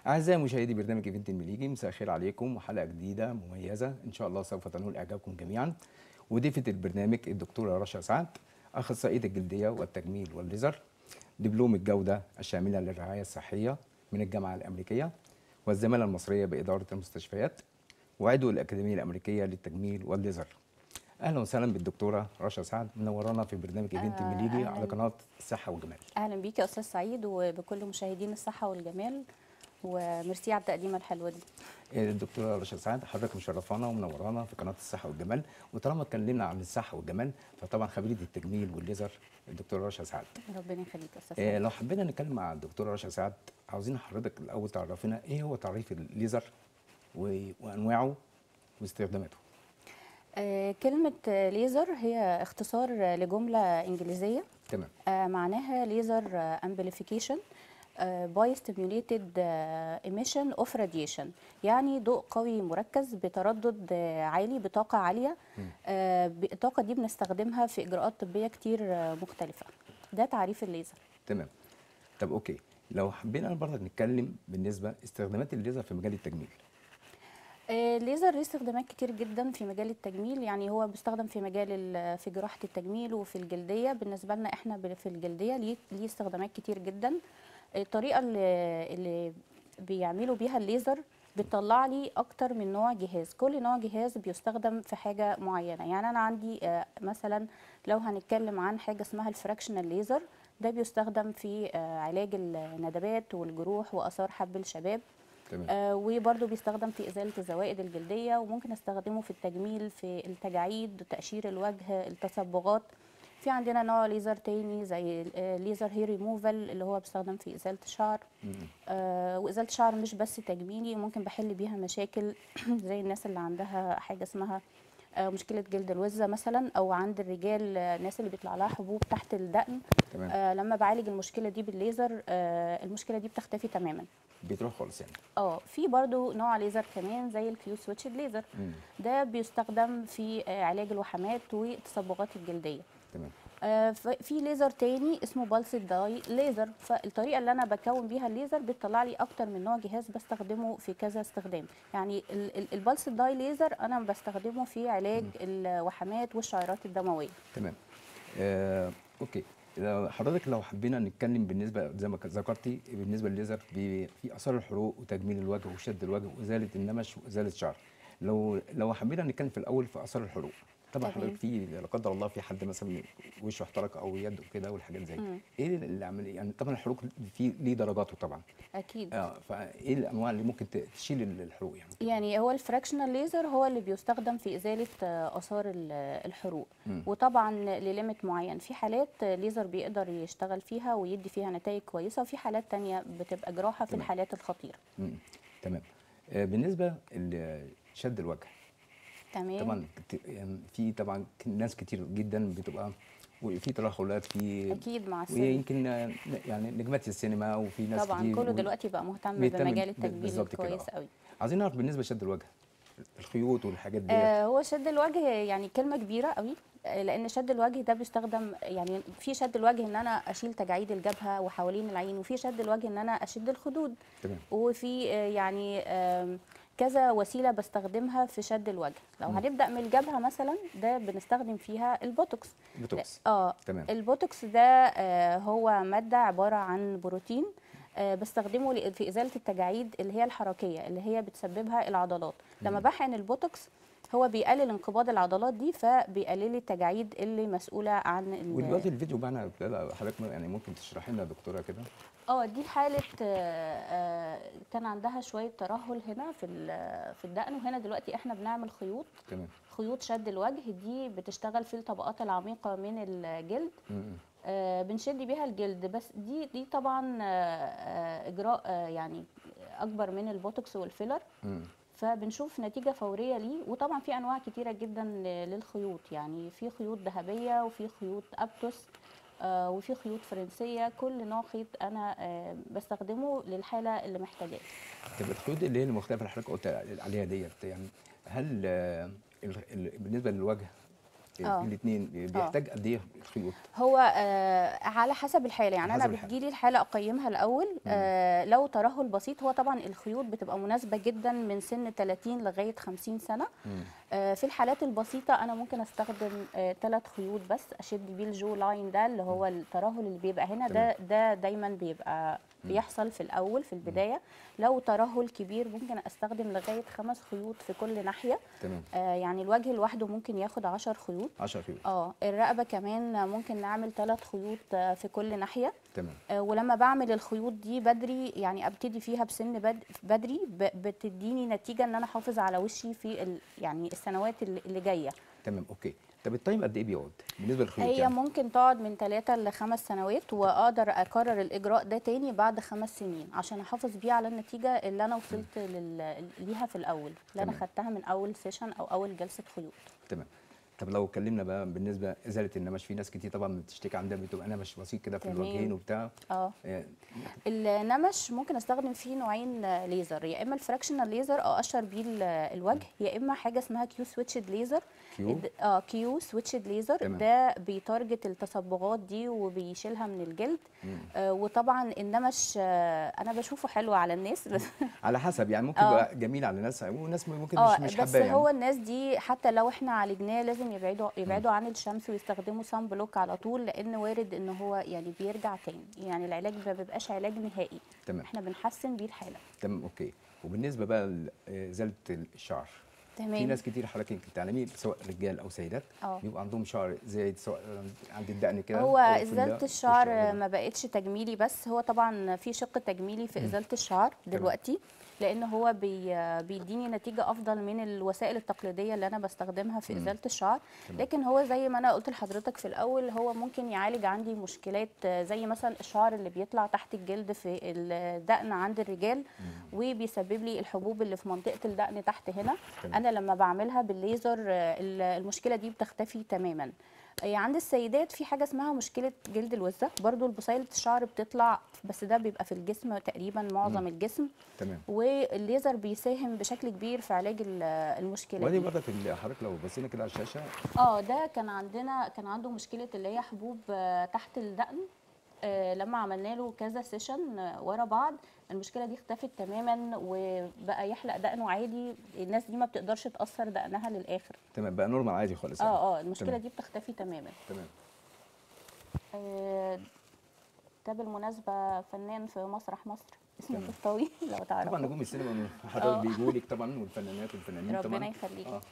أعزائي مشاهدي برنامج إيفنت المليجي مساء الخير عليكم وحلقة جديدة مميزة إن شاء الله سوف تنول إعجابكم جميعا وضيفة البرنامج الدكتورة رشا سعد أخصائية الجلدية والتجميل والليزر دبلوم الجودة الشاملة للرعاية الصحية من الجامعة الأمريكية والزمالة المصرية بإدارة المستشفيات وعضو الأكاديمية الأمريكية للتجميل والليزر أهلا وسهلا بالدكتورة رشا سعد منورانا في برنامج إيفنت آه، المليجي أهلاً. على قناة الصحة والجمال اهلا بيك يا استاذ سعيد وبكل مشاهدين الصحه والجمال وميرسي على التقديمه الحلوه دي الدكتوره رشا سعد حضرتك مشرفانا ومنورانا في قناه الصحه والجمال وطالما اتكلمنا عن الصحه والجمال فطبعا خبيره التجميل والليزر الدكتوره رشا سعد ربنا يخليك يا استاذ آه سعيد لو حبينا نتكلم مع الدكتوره رشا سعد عاوزين حضرتك الاول تعرفنا ايه هو تعريف الليزر و- وانواعه واستخداماته آه كلمه آه، ليزر هي اختصار آه، لجمله انجليزيه تمام آه معناها ليزر امبليفيكيشن باي ستيميوليتد ايميشن اوف راديشن يعني ضوء قوي مركز بتردد آه، عالي بطاقه عاليه آه ب- الطاقه دي بنستخدمها في اجراءات طبيه كتير آه، مختلفه ده تعريف الليزر تمام طب اوكي لو حبينا برضك نتكلم بالنسبه استخدامات الليزر في مجال التجميل آه، الليزر ليه استخدامات كتير جدا في مجال التجميل يعني هو بيستخدم في مجال ال- في جراحة التجميل وفي الجلدية بالنسبة لنا احنا ب- في الجلدية ليه ليه استخدامات كتير جدا الطريقة اللي, اللي بيعملوا بيها الليزر بتطلع لي اكتر من نوع جهاز كل نوع جهاز بيستخدم في حاجة معينة يعني انا عندي آه، مثلا لو هنتكلم عن حاجة اسمها الفراكشنال ليزر ده بيستخدم في آه، علاج الندبات والجروح واثار حب الشباب تمام آه وبرضه بيستخدم في إزالة الزوائد الجلدية وممكن استخدمه في التجميل في التجاعيد تقشير الوجه التصبغات في عندنا نوع ليزر تاني زي آه، ليزر هير ريموفال اللي هو بيستخدم في إزالة الشعر مم. آه وإزالة الشعر مش بس تجميلي ممكن بحل بيها مشاكل زي الناس اللي عندها حاجة اسمها آه مشكلة جلد الوزة مثلا أو عند الرجال آه، الناس اللي بيطلع لها حبوب تحت الدقن تمام آه لما بعالج المشكلة دي بالليزر آه المشكلة دي بتختفي تماما بتروح خالص يعني اه في برضو نوع ليزر كمان زي الكيو سويتشد ليزر مم. ده بيستخدم في آه، علاج الوحمات والتصبغات الجلديه تمام آه، ف- في ليزر تاني اسمه بالس داي ليزر فالطريقه اللي انا بكون بيها الليزر بتطلع لي اكتر من نوع جهاز بستخدمه في كذا استخدام يعني ال- ال- البالس داي ليزر انا بستخدمه في علاج الوحمات والشعيرات الدمويه تمام آه، اوكي لو حضرتك لو حبينا نتكلم بالنسبه زي ما ك- ذكرتي بالنسبه للليزر بي- في اثار الحروق وتجميل الوجه وشد الوجه وازاله النمش وازاله الشعر لو لو حبينا نتكلم في الاول في اثار الحروق طبعا تمام. حضرتك في لا قدر الله في حد مثلا وشه احترق او يده كده والحاجات زي مم. ايه اللي عمل يعني طبعا الحروق في ليه درجاته طبعا اكيد اه فايه الانواع اللي ممكن ت- تشيل ال- الحروق يعني يعني هو الفراكشنال ليزر هو اللي بيستخدم في ازاله آه، اثار ال- الحروق مم. وطبعا لليميت معين في حالات آه، ليزر بيقدر يشتغل فيها ويدي فيها نتائج كويسه وفي حالات تانية بتبقى جراحه في تمام. الحالات الخطيره مم. تمام آه، بالنسبه لشد الوجه تمام طبعا كت- يعني في طبعا ك- ناس كتير جدا بتبقى وفي ترهلات في اكيد مع السن ويمكن آه، يعني نجمات السينما وفي ناس طبعا كتير كله و- دلوقتي بقى مهتم بيهتم بمجال ب- التجميل بالظبط كده، كويس آه. قوي عايزين نعرف بالنسبه لشد الوجه الخيوط والحاجات دي آه هو شد الوجه يعني كلمه كبيره قوي آه، لان شد الوجه ده بيستخدم يعني في شد الوجه ان انا اشيل تجاعيد الجبهه وحوالين العين وفي شد الوجه ان انا اشد الخدود تمام وفي آه، يعني آم، كذا وسيله بستخدمها في شد الوجه لو مم. هنبدا من الجبهه مثلا ده بنستخدم فيها البوتوكس بوتوكس اه تمام البوتوكس ده آه، هو ماده عباره عن بروتين آه، بستخدمه ل- في ازاله التجاعيد اللي هي الحركيه اللي هي بتسببها العضلات لما مم. بحقن البوتوكس هو بيقلل انقباض العضلات دي فبيقلل لي التجاعيد اللي مسؤوله عن ال- ودلوقتي الفيديو بقى حضرتك يعني ممكن تشرحي لنا يا دكتوره كده اه دي حالة آه، آه، كان عندها شوية ترهل هنا في ال- في الدقن وهنا دلوقتي احنا بنعمل خيوط تمام خيوط شد الوجه دي بتشتغل في الطبقات العميقة من الجلد مم. آه، بنشد بيها الجلد بس دي دي طبعا آه، آه، اجراء آه، يعني اكبر من البوتوكس والفيلر مم. فبنشوف نتيجة فورية ليه وطبعا في انواع كتيرة جدا ل- للخيوط يعني في خيوط ذهبية وفي خيوط ابتوس آه، وفي خيوط فرنسية كل نوع خيط انا آه، بستخدمه للحالة اللي محتاجاه طب الخيوط اللي هي المختلفه اللي حضرتك قلت عليها ديت يعني هل آه، ال- ال- بالنسبه للوجه آه. الاثنين بيحتاج قد ايه الخيوط هو آه على حسب الحاله يعني انا حسب الحالة. بتجيلي الحاله اقيمها الاول آه لو ترهل بسيط هو طبعا الخيوط بتبقى مناسبه جدا من سن 30 لغايه 50 سنه آه في الحالات البسيطه انا ممكن استخدم ثلاث خيوط بس اشد بيه الجو لاين ده اللي هو الترهل اللي بيبقى هنا ده ده دايما بيبقى بيحصل في الاول في البدايه لو ترهل كبير ممكن استخدم لغايه خمس خيوط في كل ناحيه تمام آه يعني الوجه لوحده ممكن ياخد 10 خيوط 10 خيوط اه الرقبه كمان ممكن نعمل ثلاث خيوط آه، في كل ناحيه تمام آه، ولما بعمل الخيوط دي بدري يعني ابتدي فيها بسن بد- بدري ب- بتديني نتيجه ان انا احافظ على وشي في ال يعني السنوات اللي اللي جايه تمام اوكي طب التايم قد ايه بيقعد بالنسبه للخيوط هي يعني؟ ممكن تقعد من 3 لخمس سنوات واقدر اكرر الاجراء ده تاني بعد خمس سنين عشان احافظ بيه على النتيجه اللي انا وصلت لل... ليها في الاول اللي انا تمام. خدتها من اول سيشن او اول جلسه خيوط تمام طب لو اتكلمنا بقى بالنسبه ازاله النمش في ناس كتير طبعا بتشتكي عندها بتبقى نمش بسيط كده في تمام. الوجهين وبتاع اه آه، النمش ممكن استخدم فيه نوعين آه، ليزر يا اما الفراكشنال ليزر اقشر بيه ال- الوجه يا اما حاجه اسمها كيو سويتشد ليزر كيو؟ الد- اه كيو سويتشد ليزر تمام. ده بيتارجت التصبغات دي وبيشيلها من الجلد آه وطبعا النمش آه انا بشوفه حلو على الناس بس على حسب يعني ممكن آه. يبقى جميل على ناس وناس ممكن اه مش مش بس حباه هو يعني الناس دي حتى لو احنا عالجناه لازم يبعدوا يبعدوا عن الشمس ويستخدموا سان بلوك على طول لان وارد ان هو يعني بيرجع تاني يعني العلاج ما بيبقاش علاج نهائي تمام احنا بنحسن بيه الحاله تمام اوكي وبالنسبه بقى لازاله الشعر تمام في ناس كتير حضرتك تعلمي سواء رجال او سيدات اه. بيبقى عندهم شعر زايد سواء عند الدقن كده هو أو في ازاله ال- الشعر الشعر. ما بقتش تجميلي بس هو طبعا في شق تجميلي في ازاله الشعر دلوقتي لان هو بي بيديني نتيجه افضل من الوسائل التقليديه اللي انا بستخدمها في ازاله الشعر لكن هو زي ما انا قلت لحضرتك في الاول هو ممكن يعالج عندي مشكلات آه، زي مثلا الشعر اللي بيطلع تحت الجلد في الدقن عند الرجال وبيسبب لي الحبوب اللي في منطقه الدقن تحت هنا تمام. انا لما بعملها بالليزر آه، ال- المشكله دي بتختفي تماما آه، عند السيدات في حاجه اسمها مشكله جلد الوزه برضو بصيله الشعر بتطلع بس ده بيبقى في الجسم تقريبا معظم الجسم تمام والليزر بيساهم بشكل كبير في علاج ال- المشكله ودي دي برضك اللي حضرتك لو بصينا كده على الشاشه اه ده كان عندنا كان عنده مشكله اللي هي حبوب آه، تحت الدقن آه، لما عملنا له كذا سيشن آه، ورا بعض المشكله دي اختفت تماما وبقى يحلق دقنه عادي الناس دي ما بتقدرش تاثر دقنها للاخر تمام بقى نورمال عادي خالص يعني. اه اه المشكله تمام. دي بتختفي تماما تمام آه، ده بالمناسبه فنان في مسرح مصر اسمه تمام. طفطاوي لو تعرفوا طبعا نجوم السينما آه. حضرتك بيجوا لك طبعا والفنانات والفنانين طبعا ربنا يخليك. اه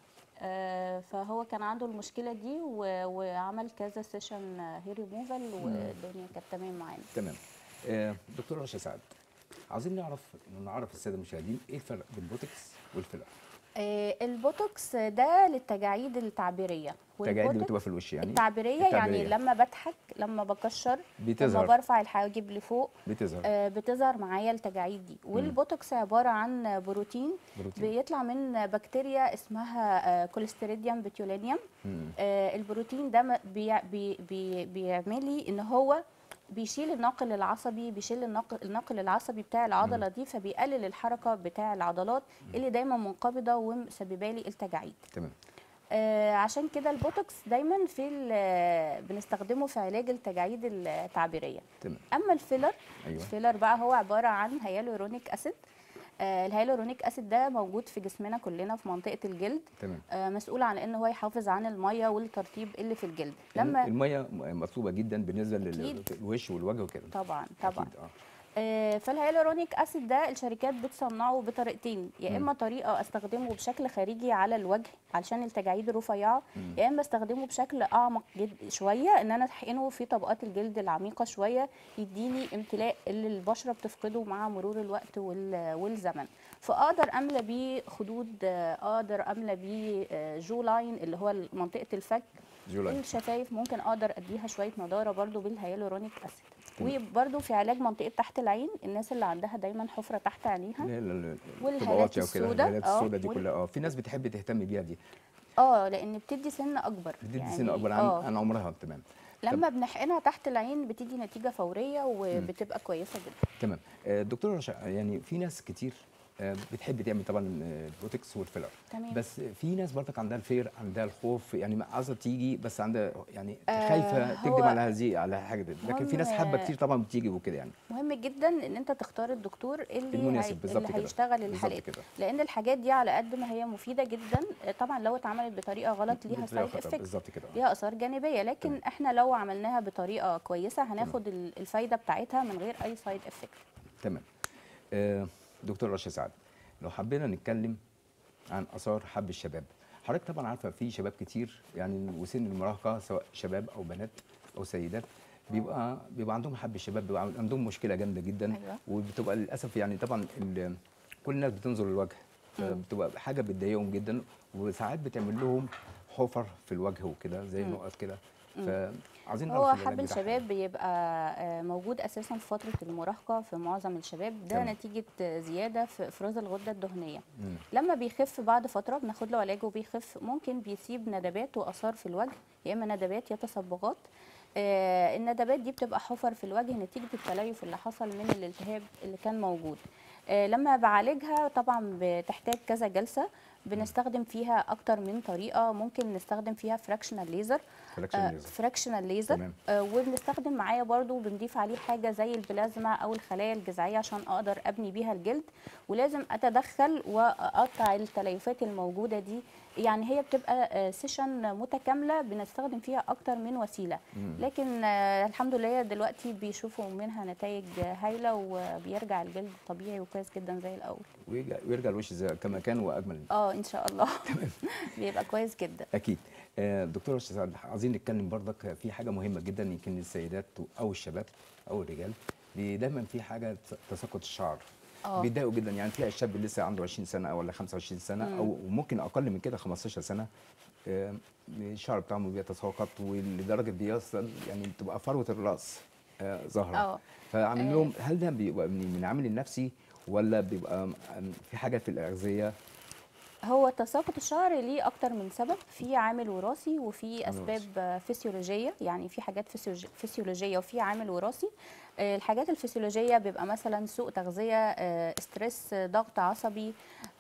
آه، فهو كان عنده المشكله دي و- وعمل كذا سيشن هير ريموفال والدنيا كانت تمام معانا تمام آه، دكتور رشا سعد عايزين نعرف نعرف الساده المشاهدين ايه الفرق بين البوتوكس والفيلر آه، البوتوكس ده للتجاعيد التعبيريه التجاعيد اللي والبوتوكس بتبقى في الوش يعني التعبيريه, يعني التعبيرية. لما بضحك لما بكشر بتظهر. لما برفع الحواجب لفوق بتظهر آه، بتظهر معايا التجاعيد دي والبوتوكس عباره عن بروتين, بروتين. بيطلع من بكتيريا اسمها كوليستريديوم بيتيولينيوم مم. آه، البروتين ده م- بي بي بي بيعمل لي ان هو بيشيل الناقل العصبي بيشيل الناقل, الناقل العصبي بتاع العضله دي فبيقلل الحركه بتاع العضلات اللي دايما منقبضه ومسببه لي التجاعيد تمام آه، عشان كده البوتوكس دايما في ال- بنستخدمه في علاج التجاعيد التعبيريه تمام اما الفيلر أيوة. الفيلر بقى هو عباره عن هيالورونيك اسيد آه، الهيالورونيك اسيد ده موجود في جسمنا كلنا في منطقه الجلد تمام آه، مسؤول عن ان هو يحافظ عن الميه والترطيب اللي في الجلد يعني لما الميه م- مطلوبه جدا بالنسبه أكيد. للوش والوجه وكده طبعا طبعا أكيد، اه آه، فالهيالورونيك اسيد ده الشركات بتصنعه بطريقتين يا اما طريقه استخدمه بشكل خارجي على الوجه علشان التجاعيد الرفيعه يا اما استخدمه بشكل اعمق جد شويه ان انا احقنه في طبقات الجلد العميقه شويه يديني امتلاء اللي البشره بتفقده مع مرور الوقت وال- والزمن فاقدر املى بيه خدود آه، اقدر املى بيه آه، جو لاين اللي هو منطقه الفك جولاي الشفايف ممكن اقدر اديها شويه نضاره برضو بالهيالورونيك اسيد وبرضو في علاج منطقه تحت العين الناس اللي عندها دايما حفره تحت عينيها اللي هي ال- ال- والهالات الطبقات او كده السوداء، الهالات آه، السوداء دي وال- كلها اه في ناس بتحب تهتم بيها دي اه لان بتدي سن اكبر بتدي سن اكبر عن آه. عن عمرها تمام لما بنحقنها تحت العين بتدي نتيجه فوريه وبتبقى كويسه جدا تمام آه، دكتور رشا يعني في ناس كتير آه، بتحب تعمل طبعا آه، البوتكس والفيلر تمام. بس في ناس برضك عندها الفير عندها الخوف يعني ما عايزه تيجي بس عندها يعني آه، خايفه هو تكذب على هذه على حاجه دي لكن في ناس مهم، حابه آه، كتير طبعا بتيجي وكده يعني مهم جدا ان انت تختار الدكتور اللي المناسب هي... بالظبط اللي كده. هيشتغل بالظبط الحالات كده. لان الحاجات دي على قد ما هي مفيده جدا آه، طبعا لو اتعملت بطريقه غلط ليها بتبقى سايد خطر، افكت بالظبط كده ليها اثار جانبيه لكن تمام. احنا لو عملناها بطريقه كويسه هناخد ال- الفايده بتاعتها من غير اي سايد افكت تمام آه، دكتور رشا سعد لو حبينا نتكلم عن اثار حب الشباب حضرتك طبعا عارفه في شباب كتير يعني وسن المراهقه سواء شباب او بنات او سيدات بيبقى بيبقى عندهم حب الشباب بيبقى عندهم مشكله جامده جدا أيوة. وبتبقى للاسف يعني طبعا ال- كل الناس بتنظر للوجه بتبقى حاجه بتضايقهم جدا وساعات بتعمل لهم حفر في الوجه وكده زي نقط كده فعايزين هو نعرف حب العلاج بتاعها. الشباب بيبقى آه، موجود اساسا في فتره المراهقه في معظم الشباب ده تمام. نتيجه آه، زياده في افراز الغده الدهنيه مم. لما بيخف بعد فتره بناخد له علاج وبيخف ممكن بيسيب ندبات واثار في الوجه يا اما ندبات يا تصبغات آه، الندبات دي بتبقى حفر في الوجه نتيجه التليف اللي حصل من الالتهاب اللي كان موجود آه، لما بعالجها طبعا بتحتاج كذا جلسه بنستخدم فيها اكتر من طريقه ممكن نستخدم فيها فراكشنال ليزر فراكشن ليزر. فراكشنال ليزر تمام. آه، وبنستخدم معايا برضو بنضيف عليه حاجه زي البلازما او الخلايا الجذعيه عشان اقدر ابني بيها الجلد ولازم اتدخل واقطع التليفات الموجوده دي يعني هي بتبقى آه، سيشن متكامله بنستخدم فيها اكتر من وسيله لكن آه، الحمد لله دلوقتي بيشوفوا منها نتائج هايله وبيرجع الجلد طبيعي وكويس جدا زي الاول ويرجع ويرجع الوش زي كما كان واجمل اه ان شاء الله بيبقى كويس جدا اكيد آه، دكتور رشا سعد عايزين نتكلم برضك في حاجه مهمه جدا يمكن السيدات او الشباب او الرجال بي- دايما في حاجه تس- تساقط الشعر آه. بيتضايقوا جدا يعني تلاقي الشاب لسه عنده 20 سنه او ولا 25 سنه او ممكن اقل من كده 15 سنه آه، الشعر بتاعه بيتساقط ولدرجه بيصل يعني بتبقى فروه الراس آه، ظاهره آه. فعامل لهم هل ده بيبقى من من العامل النفسي ولا بيبقى في حاجه في الاغذيه هو تساقط الشعر ليه اكتر من سبب في عامل وراثي وفي عامل اسباب فسيولوجيه يعني في حاجات فسيولوج- فسيولوجيه وفي عامل وراثي آه، الحاجات الفسيولوجيه بيبقى مثلا سوء تغذيه آه، ستريس آه، ضغط عصبي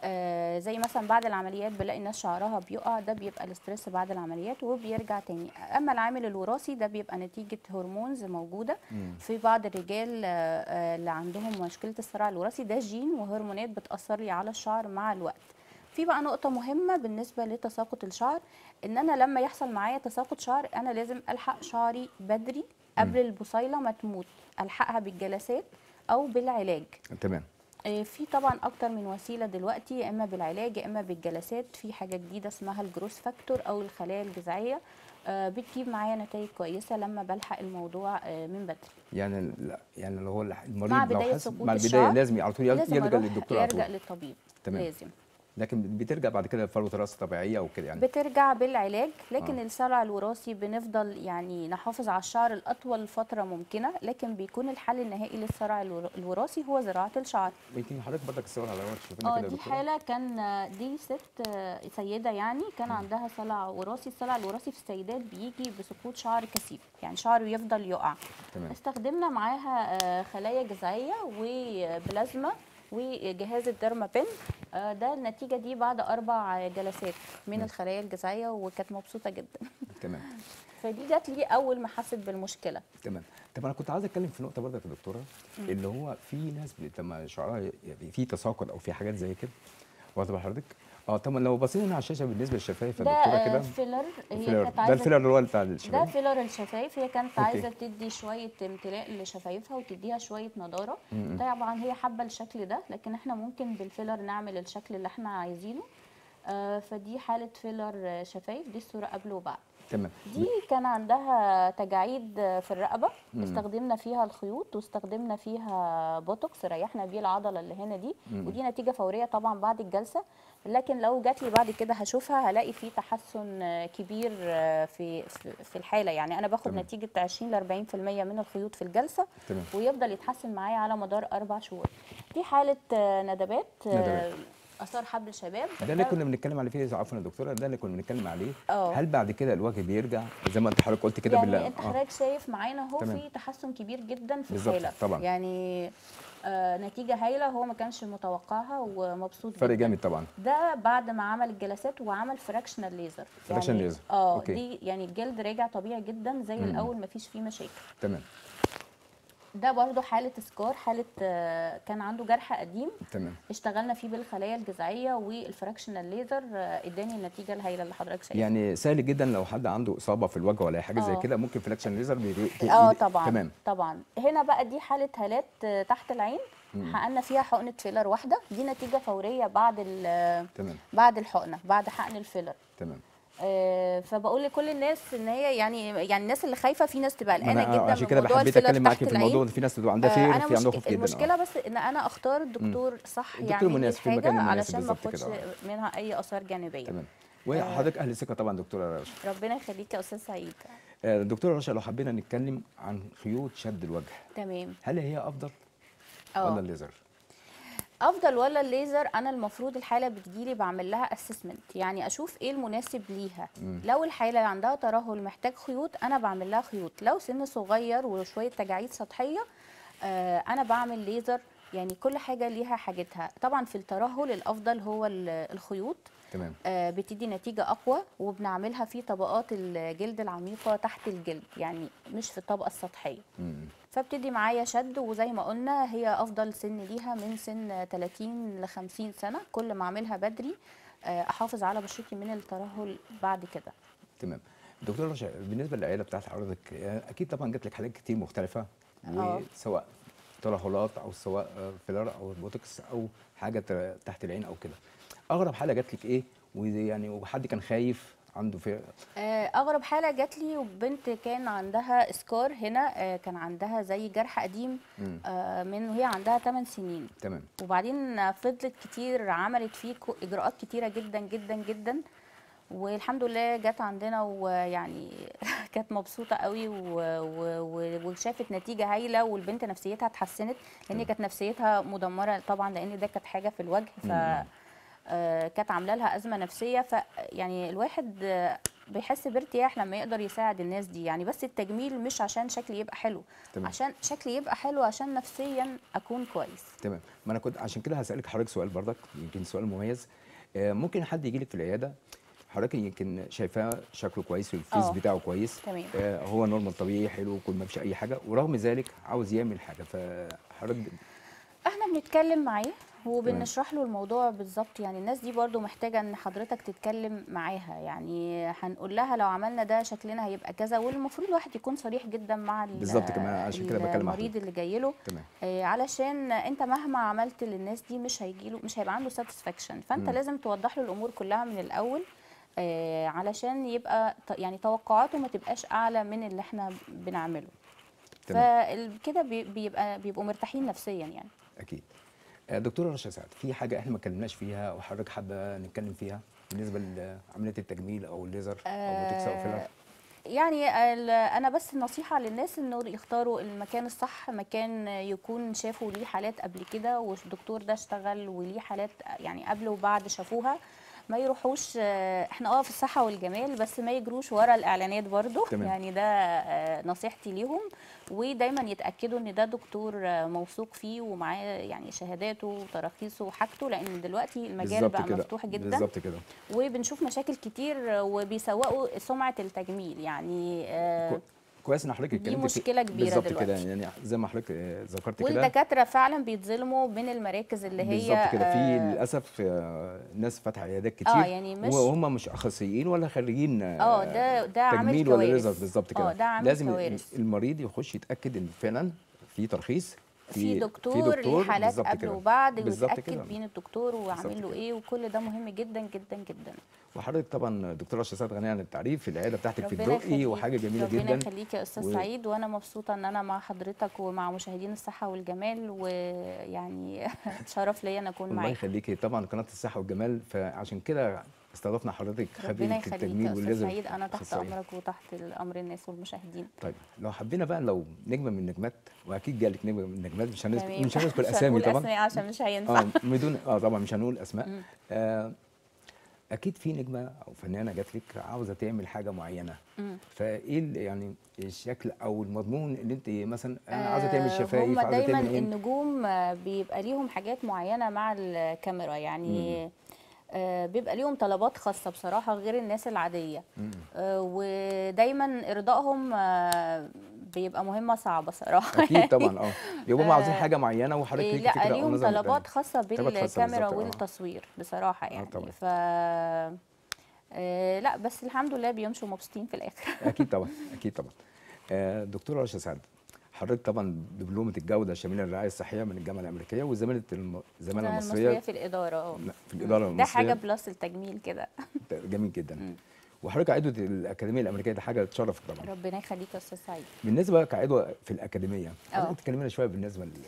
آه، زي مثلا بعد العمليات بلاقي الناس شعرها بيقع ده بيبقى الاسترس بعد العمليات وبيرجع تاني اما العامل الوراثي ده بيبقى نتيجه هرمونز موجوده في بعض الرجال آه، آه، اللي عندهم مشكله الصراع الوراثي ده جين وهرمونات بتاثر لي على الشعر مع الوقت في بقى نقطة مهمة بالنسبة لتساقط الشعر ان انا لما يحصل معايا تساقط شعر انا لازم الحق شعري بدري قبل البصيلة ما تموت الحقها بالجلسات او بالعلاج تمام آه، في طبعا اكتر من وسيله دلوقتي يا اما بالعلاج يا اما بالجلسات في حاجه جديده اسمها الجروس فاكتور او الخلايا الجذعيه آه، بتجيب معايا نتائج كويسه لما بلحق الموضوع آه، من بدري يعني لا يعني لو هو المريض مع لو بداية حس سقوط مع البدايه الشعر لازم على طول يل- لازم يلجا أروح للدكتور على يرجع طول للطبيب تمام. لازم لكن بترجع بعد كده لفروه الراس طبيعيه وكده يعني بترجع بالعلاج لكن آه. الصلع الوراثي بنفضل يعني نحافظ على الشعر لاطول فتره ممكنه لكن بيكون الحل النهائي للصلع الور- الوراثي هو زراعه الشعر يمكن حضرتك برضك الصور على الورق شوفينا اه كده يا دي دكتورة. حاله كان آه، دي ست آه، سيده يعني كان عندها صلع وراثي الصلع الوراثي في السيدات بيجي بسقوط شعر كثيف يعني شعره يفضل يقع تمام. استخدمنا معاها آه، خلايا جذعيه وبلازما وجهاز الدرمابين آه، ده النتيجه دي بعد اربع جلسات من الخلايا الجذعيه وكانت مبسوطه جدا تمام فدي جات لي اول ما حست بالمشكله تمام طب انا كنت عايز اتكلم في نقطه برضك يا دكتوره اللي هو في ناس بت- لما شعرها ي- في تساقط او في حاجات زي كده واخد بال حضرتك اه طب لو بصينا هنا على الشاشه بالنسبه للشفايف يا ده دكتوره آه، كده فيلر هي فيلر كانت ده عايزه الفيلر اللي هو بتاع ده الشفايف فيلر الشفايف هي كانت أوكي. عايزه تدي شويه امتلاء لشفايفها وتديها شويه نضاره طبعا هي حابه الشكل ده لكن احنا ممكن بالفيلر نعمل الشكل اللي احنا عايزينه آه، فدي حاله فيلر آه، شفايف دي الصوره قبل وبعد تمام دي كان عندها تجاعيد في الرقبه استخدمنا فيها الخيوط واستخدمنا فيها بوتوكس ريحنا بيه العضله اللي هنا دي ودي نتيجه فوريه طبعا بعد الجلسه لكن لو جات لي بعد كده هشوفها هلاقي في تحسن كبير في في في الحاله يعني انا باخد تمام. نتيجه 20 ل 40% من الخيوط في الجلسه تمام. ويفضل يتحسن معايا على مدار اربع شهور دي حاله ندبات ندبات. اثار حبل الشباب ده اللي كنا بنتكلم عليه فيه عفوا يا دكتوره ده اللي كنا بنتكلم عليه اه. هل بعد كده الوجه بيرجع زي ما انت حضرتك قلت كده يعني بالله انت آه. حضرتك شايف معانا اهو تمام. في تحسن كبير جدا في بالظبط، الحاله طبعا. يعني آه نتيجه هايله هو ما كانش متوقعها ومبسوط فرق جدا جامد طبعا ده بعد ما عمل الجلسات وعمل فراكشنال ليزر Fractional يعني laser. اه أوكي. دي يعني الجلد راجع طبيعي جدا زي مم. الاول ما فيش فيه مشاكل تمام ده برضو حاله سكار حاله آه كان عنده جرح قديم تمام اشتغلنا فيه بالخلايا الجذعيه والفراكشنال ليزر آه، اداني النتيجه الهائله اللي حضرتك شايفها يعني سهل جدا لو حد عنده اصابه في الوجه ولا حاجه زي آه. كده ممكن فلاكشن ليزر بي... اه طبعا تمام طبعا هنا بقى دي حاله هالات آه، تحت العين مم. حققنا فيها حقنه فيلر واحده دي نتيجه فوريه بعد ال- تمام بعد الحقنه بعد حقن الفيلر تمام آه، فبقول لكل الناس ان هي يعني يعني الناس اللي خايفه في ناس تبقى ما قلقانه انا جدا عشان من كده موضوع حبيت الفيلر اتكلم معاكي تحت في الموضوع العين ده في ناس بتبقى عندها آه، فير انا في عندها مشك... خوف جدا المشكله آه. بس ان انا اختار الدكتور صح الدكتور يعني المناسب في المكان الحاجه المناسب علشان ما بالظبط اخدش كده، منها اي اثار جانبيه تمام وحضرتك اهل ثقه طبعا دكتوره رشا ربنا يخليك يا استاذ سعيد آه، دكتوره رشا لو حبينا نتكلم عن خيوط شد الوجه تمام هل هي افضل اه ولا الليزر افضل ولا الليزر انا المفروض الحاله بتجيلي بعمل لها اسسمنت يعني اشوف ايه المناسب ليها مم. لو الحاله عندها ترهل محتاج خيوط انا بعمل لها خيوط لو سن صغير وشويه تجاعيد سطحيه آه انا بعمل ليزر يعني كل حاجه ليها حاجتها طبعا في الترهل الافضل هو ال- الخيوط تمام آه، بتدي نتيجة أقوى وبنعملها في طبقات الجلد العميقة تحت الجلد يعني مش في الطبقة السطحية مم. فبتدي معايا شد وزي ما قلنا هي افضل سن ليها من سن 30 ل 50 سنه كل ما اعملها بدري آه، احافظ على بشرتي من الترهل بعد كده تمام دكتوره رشا بالنسبه للعيله بتاعت حضرتك آه، اكيد طبعا جات لك حالات كتير مختلفه آه. وسواء ترهلات او سواء آه، فيلر او بوتوكس او حاجه ت- تحت العين او كده اغرب حاله جات لك ايه ويعني وحد كان خايف عنده في آه، اغرب حاله جات لي وبنت كان عندها سكار هنا آه، كان عندها زي جرح قديم مم. آه، من وهي عندها 8 سنين تمام وبعدين فضلت كتير عملت فيه كو- اجراءات كتيره جدا جدا جدا والحمد لله جت عندنا ويعني كانت مبسوطه قوي و- و- و- وشافت نتيجه هايله والبنت نفسيتها اتحسنت لان هي كانت نفسيتها مدمره طبعا لان ده كانت حاجه في الوجه ف مم. آه، كانت عامله لها ازمه نفسيه ف يعني الواحد آه، بيحس بارتياح لما يقدر يساعد الناس دي يعني بس التجميل مش عشان شكلي يبقى حلو تمام. عشان شكلي يبقى حلو عشان نفسيا اكون كويس تمام ما انا كنت عشان كده هسالك حضرتك سؤال برضك يمكن سؤال مميز آه، ممكن حد يجي لك في العياده حضرتك يمكن شايفاه شكله كويس والفيس آه. بتاعه كويس تمام. آه، هو نورمال طبيعي حلو كل ما فيش اي حاجه ورغم ذلك عاوز يعمل حاجه فحضرتك احنا بنتكلم معاه وبنشرح له الموضوع بالظبط يعني الناس دي برضو محتاجة ان حضرتك تتكلم معاها يعني هنقول لها لو عملنا ده شكلنا هيبقى كذا والمفروض الواحد يكون صريح جدا مع ال- بالظبط كمان عشان كده بكلم المريض اللي جاي له تمام آه، علشان انت مهما عملت للناس دي مش هيجيله مش هيبقى عنده ساتسفاكشن فانت مم. لازم توضح له الامور كلها من الاول آه، علشان يبقى ت- يعني توقعاته ما تبقاش اعلى من اللي احنا بنعمله تمام فكده بيبقى بيبقوا مرتاحين نفسيا يعني اكيد آه، دكتوره رشا سعد في حاجه احنا ما اتكلمناش فيها وحضرتك حابه نتكلم فيها بالنسبه لعمليه التجميل او الليزر او بوتوكس او فيلر يعني ال- انا بس نصيحه للناس انه يختاروا المكان الصح مكان يكون شافوا ليه حالات قبل كده والدكتور ده اشتغل وليه حالات يعني قبل وبعد شافوها ما يروحوش آه، احنا اه في الصحه والجمال بس ما يجروش ورا الاعلانات برضو تمام. يعني ده آه، نصيحتي ليهم ودايما يتاكدوا ان ده دكتور آه، موثوق فيه ومعاه يعني شهاداته وتراخيصه وحاجته لان دلوقتي المجال بالظبط بقى كده مفتوح جدا بالظبط كده وبنشوف مشاكل كتير وبيسوقوا سمعة التجميل يعني آه، كو- كويس ان حضرتك دي اتكلمت في- مشكلة كبيرة بالظبط كده دلوقتي. يعني زي ما حضرتك آه، ذكرت كده والدكاترة فعلا بيتظلموا من المراكز اللي هي بالظبط كده في آه، للاسف آه، ناس فاتحه عيادات كتير اه يعني مش وهم مش اخصائيين ولا خريجين اه ده ده عامل تجميل ولا كوارث. ليزر بالظبط كده اه ده عامل لازم كوارث المريض يخش يتاكد ان فعلا في ترخيص في دكتور ليه حالات بالظبط قبل كده. وبعد بالظبط ويتاكد كده. مين الدكتور بالظبط وعامل له كده. ايه وكل ده مهم جدا جدا جدا وحضرتك طبعا دكتوره شاسات غنيه عن التعريف العياده بتاعتك في ربنا الدقي يخليك. وحاجه جميله ربنا جدا يخليك يا استاذ و- سعيد وانا مبسوطه ان انا مع حضرتك ومع مشاهدين الصحه والجمال ويعني شرف ليا ان اكون الله معاك يخليكي طبعا قناه الصحه والجمال فعشان كده استضفنا حضرتك ربنا خبيره يخليك التجميل يا استاذ والليزر سعيد انا تحت أخصائية. امرك وتحت امر الناس والمشاهدين طيب لو حبينا بقى لو نجمه من النجمات واكيد جالك نجمه من النجمات مش هنذكر تمام. مش هنذكر مش اسامي هنقول طبعا اسماء عشان مش هينفع اه بدون اه طبعا مش هنقول اسماء مم. آه اكيد في نجمه او فنانه جات لك عاوزه تعمل حاجه معينه مم. فايه ال- يعني الشكل او المضمون اللي انت مثلا انا عاوزه تعمل آه، شفايف هم عاوزه دايما تعمل ايه النجوم آه، بيبقى ليهم حاجات معينه مع الكاميرا يعني آه، بيبقى ليهم طلبات خاصه بصراحه غير الناس العاديه مم. آه، ودايما ارضائهم آه، بيبقى مهمه صعبه صراحه اكيد طبعا اه يبقى هم عاوزين آه، حاجه معينه وحضرتك إيه، ليكي لا فكره او ليهم نظام طلبات خاصة طلبات خاصة بالكاميرا بالظبط، آه. والتصوير بصراحة يعني طبعا. ف آه، لا بس الحمد لله بيمشوا مبسوطين في الآخر اكيد طبعا اكيد طبعا آه، دكتوره رشا سعد حضرتك طبعا دبلومه الجوده الشامله للرعايه الصحيه من الجامعه الامريكيه وزماله الم- الزماله أنا المصريه في الإدارة اه في الاداره ده المصريه حاجة بلس التجميل كده جميل جدا مم. وحضرتك عضوه الاكاديميه الامريكيه ده حاجه تشرف طبعا ربنا يخليك يا أستاذ سعيد بالنسبه كعضوه في الاكاديميه آه. عايزك تكلمينا شويه بالنسبه لل...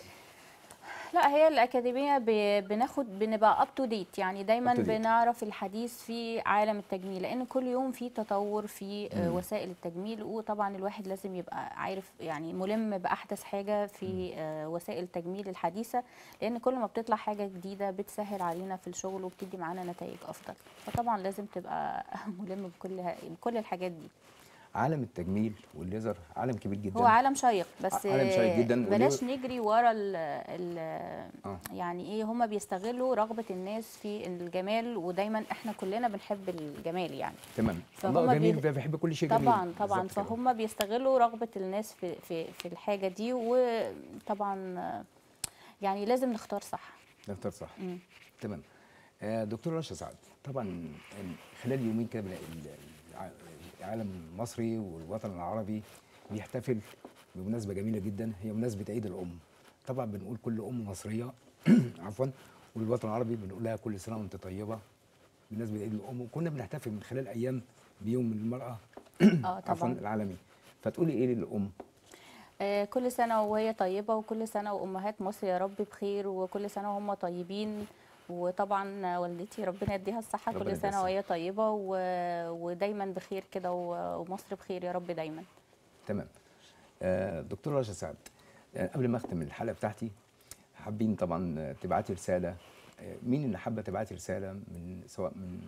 لا هي الأكاديمية ب- بناخد بنبقى اب تو ديت يعني دايما Up to date. بنعرف الحديث في عالم التجميل لأن كل يوم في تطور في آه، مم. وسائل التجميل وطبعا الواحد لازم يبقى عارف يعني ملم بأحدث حاجة في آه، وسائل التجميل الحديثة لأن كل ما بتطلع حاجة جديدة بتسهل علينا في الشغل وبتدي معانا نتائج أفضل فطبعا لازم تبقى ملم بكل ه- بكل الحاجات دي عالم التجميل والليزر عالم كبير جدا هو عالم شيق بس عالم شيق جدا، وليه- بلاش نجري ورا ال ال آه. يعني ايه هما بيستغلوا رغبة الناس في الجمال ودايما احنا كلنا بنحب الجمال يعني تمام فهم الله جميل بي- بيحب كل شيء جميل طبعا طبعا بالظبط كده. فهم بيستغلوا رغبة الناس في في في الحاجة دي وطبعا آه، يعني لازم نختار صح دكتور صح مم. تمام آه، دكتور رشا سعد طبعا ال- خلال يومين كده بنلاقي ال- الع- العالم المصري والوطن العربي بيحتفل بمناسبه جميله جدا هي مناسبه عيد الام طبعا بنقول كل ام مصريه عفوا والوطن العربي بنقول لها كل سنه وانت طيبه بمناسبه عيد الام وكنا بنحتفل من خلال ايام بيوم المراه اه عفوا طبعا العالمي فتقولي ايه للام آه، كل سنة وهي طيبة وكل سنة وأمهات مصر يا رب بخير وكل سنة وهم طيبين وطبعا والدتي ربنا يديها الصحة ربنا كل يديها سنة الصحة. وهي طيبة و... ودايما بخير كده و... ومصر بخير يا رب دايما تمام آه، دكتور رشا سعد آه، قبل ما اختم الحلقه بتاعتي حابين طبعا آه، تبعتي رساله آه، مين اللي حابه تبعتي رساله من سواء من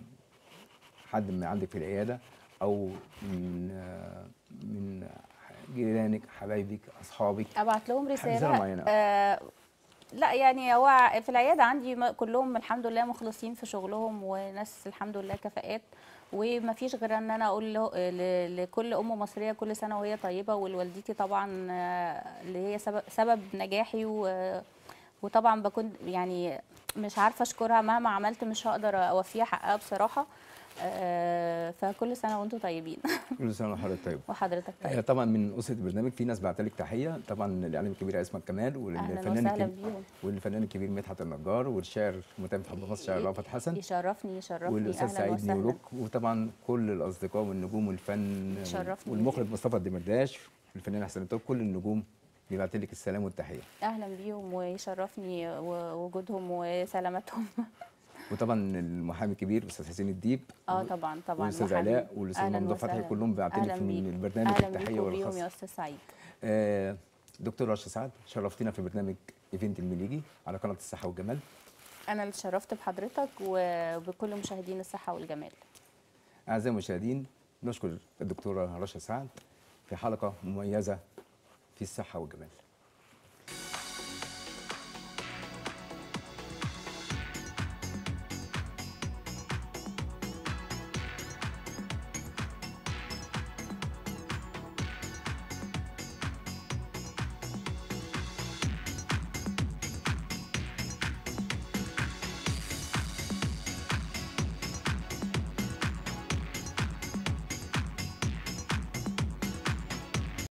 حد من عندك في العياده او من آه، من جيرانك حبايبك اصحابك أبعت لهم رسالة رسالة معينة. آه لا يعني هو في العيادة عندي م- كلهم الحمد لله مخلصين في شغلهم وناس الحمد لله كفاءات وما فيش غير ان انا اقول له ل- لكل ام مصريه كل سنه وهي طيبه ولوالدتي طبعا آه، اللي هي سبب, سبب نجاحي و- وطبعا بكون يعني مش عارفه اشكرها مهما عملت مش هقدر اوفيها حقها بصراحه آه، فكل سنه وانتم طيبين كل سنه وحضرتك طيب وحضرتك آه، طيب طبعا من اسره البرنامج في ناس بعت لك تحيه طبعا الاعلام الكبير اسماء كمال اهلا والفنان وسهلا الكبير بيهم والفنان الكبير مدحت النجار والشاعر المتابع في مصر الشاعر رافت حسن يشرفني يشرفني والاستاذ اهلا سعيد وسهلا نيولوك وطبعا كل الاصدقاء والنجوم والفن شرفني والمخرج مصطفى الدمرداش والفنان حسن الطيب كل النجوم بيبعت لك السلام والتحيه اهلا بيهم ويشرفني و- وجودهم وسلامتهم وطبعا المحامي الكبير الاستاذ حسين الديب اه طبعا طبعا والاستاذ محامي. علاء والاستاذ أهلاً ممدوح فتحي وسهلاً. كلهم باعتين أهلاً لك من بيك. البرنامج اهلا التحيه بيكم بيهم والخاص يا استاذ سعيد آه دكتور رشا سعد شرفتينا في برنامج ايفنت المليجي على قناه الصحه والجمال انا اللي اتشرفت بحضرتك وبكل مشاهدين الصحه والجمال اعزائي المشاهدين نشكر الدكتوره رشا سعد في حلقه مميزه في الصحه والجمال